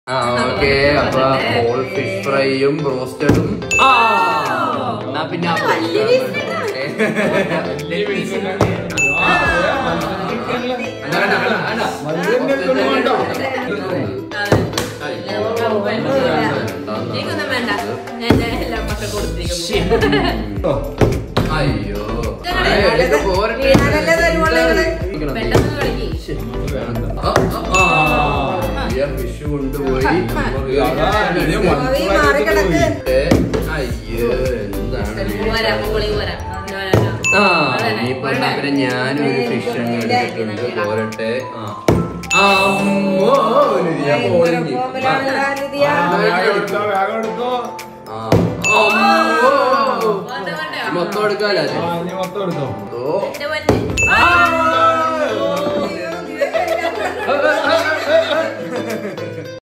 ആ ഓക്കെ അപ്പൊ whole fish ഫ്രൈയും ബ്രോസ്റ്റഡും ആ എന്നാ പിന്നെ ആ വലിയ piece ഓക്കേ. വേണ്ട, വേണ്ട, വേണ്ട, വേണ്ട. എനിക്കൊന്നും വേണ്ട ഞാൻ എല്ലാം മക്കൾ കൊടുത്തിരിക്കുന്നു അയ്യോ ഇതെങ്ങനെ? ആ, എടുത്ത് പോരട്ടെ. വീണാലല്ലേ തരുവുള്ളൂ നിങ്ങള്. വെള്ളം കളിക്ക് ആ, ആ, ആ. ഈ ഫിഷ് കൊണ്ടുപോയി ഈ മാറിക്കിടക്ക് ഇട്ട് അയ്യോ എന്താണ് പോരാ മുകളിൽ പോരാ ആ ഇനിയിപ്പോ എന്നാ പിന്നെ ഞാനൊരു ഫിഷ് അങ്ങ് എടുത്തിട്ടുണ്ട് പോരട്ടെ ആ അമ്മോ, നിധിയ ഭയങ്കര പോയി. കോമലാണ് നിധിയ. ആ, അമ്മോ. മൊത്തം എടുക്കാലോ അത്? ഓ. എന്റെ പൊന്നെ ആ.